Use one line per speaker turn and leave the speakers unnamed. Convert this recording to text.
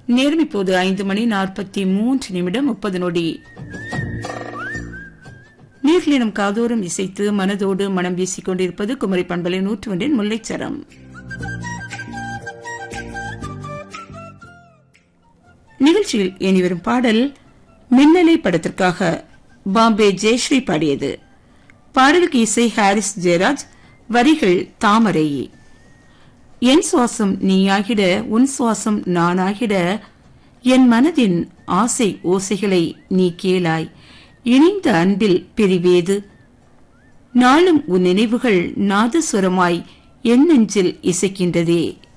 நேரம் இப்போது ஐந்து மணி நாற்பத்தி மூன்று நிமிடம் முப்பது நொடி நீர்களிடம் காதோறும் இசைத்து மனதோடு மனம் வீசிக் கொண்டிருப்பது குமரி பண்பலை நூற்று ஒன்றின் முல்லைச்சரம் நிகழ்ச்சியில் இனிவரும் பாடல் மின்னலை படத்திற்காக பாம்பே ஜெயஸ்ரீ பாடியது பாடலுக்கு இசை ஹாரிஸ் ஜெயராஜ் வரிகள் தாமரை என் சுவாசம் நீயாகிட உன் சுவாசம் நானாகிட என் மனதின் ஆசை ஓசைகளை நீ கேளாய் இணைந்த அன்பில் பிரிவேது நாளும் உன் நினைவுகள் நாதஸ்வரமாய் என் நெஞ்சில் இசைக்கின்றதே